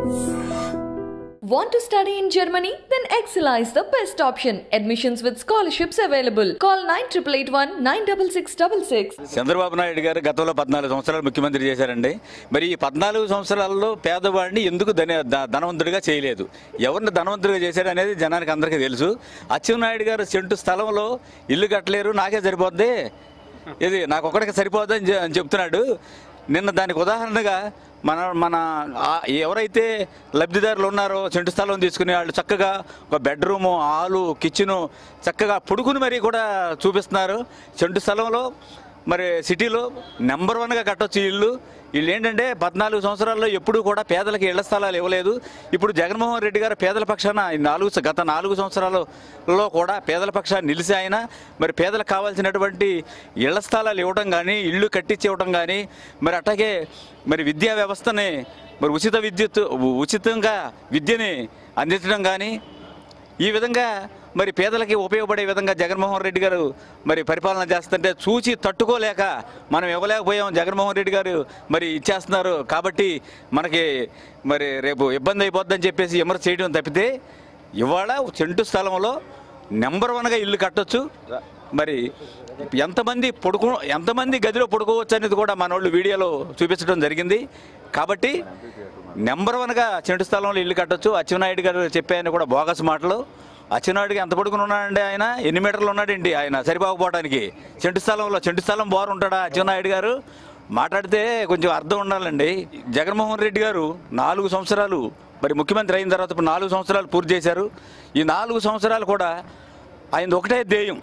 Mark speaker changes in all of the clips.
Speaker 1: Want to study in Germany? Then Excella is the best option. Admissions with scholarships available. Call 9881 96666.
Speaker 2: Chandrababu Naidu గారు గతంలో పద్నాలుగు సంవత్సరాలు ముఖ్యమంత్రి చేశారండి మరి ఈ పద్నాలుగు సంవత్సరాల్లో పేదవాడిని ఎందుకు ధన ధ- ధనవంతుడిగా చేయలేదు ఎవరిని ధనవంతుడిగా చేశాడు అనేది జనానికి అందరికీ తెలుసు అచ్చెన్నాయుడు గారు సెంటు స్థలంలో ఇల్లు కట్టలేరు నాకే సరిపోద్ది ఇది నాకు ఒక్కడికి సరిపోద్ది అని చె- అని చెప్తున్నాడు నిన్న దానికి ఉదాహరణగా మన మన ఆ- ఎవరైతే లబ్ధిదారులు ఉన్నారో చెంటు స్థలం తీసుకునే వాళ్ళు చక్కగా ఒక బెడ్రూము హాలు కిచెను చక్కగా పుడుకుని మరీ కూడా చూపిస్తున్నారు చెంటు స్థలంలో మరి సిటీలో నెంబర్ వన్గా కట్టొచ్చు ఈ ఇల్లు వీళ్ళు ఏంటంటే పద్నాలుగు సంవత్సరాల్లో ఎప్పుడూ కూడా పేదలకు ఇళ్ల స్థలాలు ఇవ్వలేదు ఇప్పుడు జగన్మోహన్ రెడ్డి గారు పేదల పక్షాన ఈ నాలుగు స- గత నాలుగు సంవత్సరాలలో కూడా పేదల పక్షాన్ని నిలిచి ఆయన మరి పేదలకు కావాల్సినటువంటి ఇళ్ల స్థలాలు ఇవ్వడం కానీ ఇళ్ళు కట్టించి ఇవ్వడం కానీ మరి అట్లాగే మరి విద్యా వ్యవస్థని మరి ఉచిత విద్యుత్ ఉ- ఉచితంగా విద్యని అందించడం కానీ ఈ విధంగా మరి పేదలకి ఉపయోగపడే విధంగా జగన్మోహన్ రెడ్డి గారు మరి పరిపాలన చేస్తుంటే చూసి తట్టుకోలేక మనం ఇవ్వలేకపోయాం జగన్మోహన్ రెడ్డి గారు మరి ఇచ్చేస్తున్నారు కాబట్టి మనకి మరి రేపు ఇబ్బంది అయిపోద్దని చెప్పేసి విమర్శ చేయడం తప్పితే ఇవాళ చెంటు స్థలంలో నెంబర్ వన్గా ఇల్లు కట్టొచ్చు మరి ఎంతమంది పడుకో ఎంతమంది గదిలో పడుకోవచ్చు అనేది కూడా మన వాళ్ళు వీడియోలో చూపించడం జరిగింది కాబట్టి నెంబర్ వన్గా చెంటు స్థలంలో ఇల్లు కట్టొచ్చు అచ్చెన్నాయుడు గారు చెప్పాయని కూడా బోగస్ మాటలు అచ్చెన్నాయుడికి ఎంత పడుకుని ఉన్నాడండి ఆయన ఎన్ని మీటర్లు ఉన్నాడండి ఆయన సరిపోకపోవడానికి చెంటు స్థలంలో చెంటు స్థలం బోర్ ఉంటాడా అచ్చెన్నాయుడు గారు మాట్లాడితే కొంచెం అర్థం ఉండాలండి జగన్మోహన్ రెడ్డి గారు నాలుగు సంవత్సరాలు మరి ముఖ్యమంత్రి అయిన తర్వాత ఇప్పుడు నాలుగు సంవత్సరాలు పూర్తి చేశారు ఈ నాలుగు సంవత్సరాలు కూడా ఆయనది ఒకటే ధ్యేయం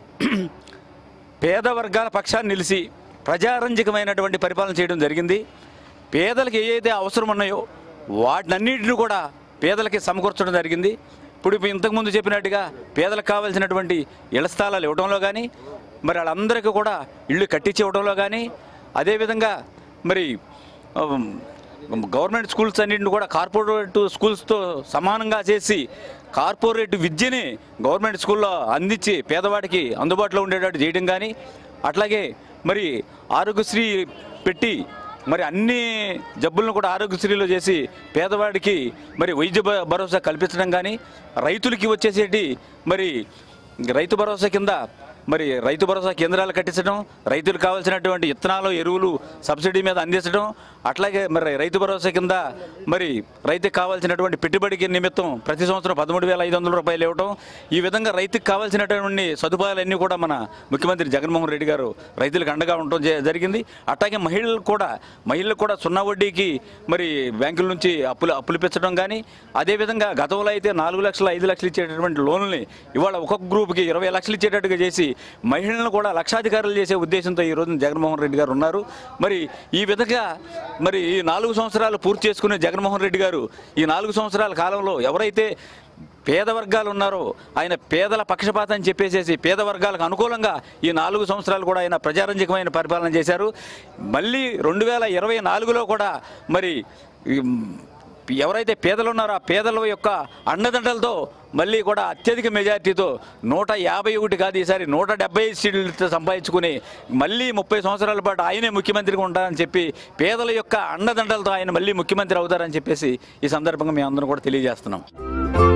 Speaker 2: పేద వర్గాల పక్షాన్ని నిలిచి ప్రజారంజకమైనటువంటి పరిపాలన చేయడం జరిగింది పేదలకు ఏవైతే అవసరం ఉన్నాయో వాటినన్నింటిని కూడా పేదలకి సమకూర్చడం జరిగింది ఇప్పుడు ఇప్పుడు ఇంతకుముందు చెప్పినట్టుగా పేదలకు కావాల్సినటువంటి ఇళ్ల స్థలాలు ఇవ్వడంలో కానీ మరి వాళ్ళందరికీ కూడా ఇళ్ళు కట్టించి ఇవ్వడంలో కానీ అదేవిధంగా మరి ఉమ్, గవర్నమెంట్ స్కూల్స్ అన్నింటిని కూడా కార్పొరేట్ స్కూల్స్తో సమానంగా చేసి కార్పొరేట్ విద్యని గవర్నమెంట్ స్కూల్లో అందించి పేదవాడికి అందుబాటులో ఉండేటట్టు చేయడం కానీ అట్లాగే మరి ఆరోగ్యశ్రీ పెట్టి మరి అన్ని జబ్బులను కూడా ఆరోగ్యశ్రీలో చేసి పేదవాడికి మరి వైద్య భ- భరోసా కల్పించడం కానీ రైతులకి వచ్చేసేటి మరి రైతు భరోసా కింద మరి రైతు భరోసా కేంద్రాలు కట్టించడం రైతులకు కావాల్సినటువంటి విత్తనాలు ఎరువులు సబ్సిడీ మీద అందించడం అట్లాగే మరి రైతు భరోసా కింద మరి రైతుకు కావాల్సినటువంటి పెట్టుబడికి నిమిత్తం ప్రతి సంవత్సరం పదమూడు వేల ఐదు వందల రూపాయలు ఇవ్వడం ఈ విధంగా రైతుకు కావాల్సినటువంటి సదుపాయాలన్నీ కూడా మన ముఖ్యమంత్రి జగన్మోహన్ రెడ్డి గారు రైతులకు అండగా ఉండటం జ- జరిగింది అట్లాగే మహిళలు కూడా మహిళలకు కూడా సున్నా వడ్డీకి మరి బ్యాంకుల నుంచి అప్పులు అప్పులు పెంచడం కానీ అదేవిధంగా గతంలో అయితే నాలుగు లక్షలు ఐదు లక్షలు ఇచ్చేటటువంటి లోన్లని ఇవాళ ఒక్కొక్క గ్రూప్కి ఇరవై లక్షలు ఇచ్చేటట్టుగా చేసి మహిళలను కూడా లక్షాధికారులు చేసే ఉద్దేశంతో ఈ రోజున జగన్మోహన్ రెడ్డి గారు ఉన్నారు మరి ఈ విధంగా మరి ఈ నాలుగు సంవత్సరాలు పూర్తి చేసుకునే జగన్మోహన్ రెడ్డి గారు ఈ నాలుగు సంవత్సరాల కాలంలో ఎవరైతే పేద వర్గాలు ఉన్నారో ఆయన పేదల పక్షపాతం చెప్పేసేసి పేద వర్గాలకు అనుకూలంగా ఈ నాలుగు సంవత్సరాలు కూడా ఆయన ప్రజారంజకమైన పరిపాలన చేశారు మళ్ళీ రెండు వేల ఇరవై నాలుగులో కూడా మరి ఈ ఎవరైతే పేదలు ఉన్నారో ఆ పేదల యొక్క అండదండలతో మళ్ళీ కూడా అత్యధిక మెజారిటీతో నూట యాభై ఒకటి కాదు ఈసారి నూట డెబ్బై సీట్లతో సంపాదించుకుని మళ్ళీ ముప్పై సంవత్సరాల పాటు ఆయనే ముఖ్యమంత్రిగా ఉంటారని చెప్పి పేదల యొక్క అండదండలతో ఆయన మళ్ళీ ముఖ్యమంత్రి అవుతారని చెప్పేసి ఈ సందర్భంగా మేము అందరం కూడా తెలియజేస్తున్నాం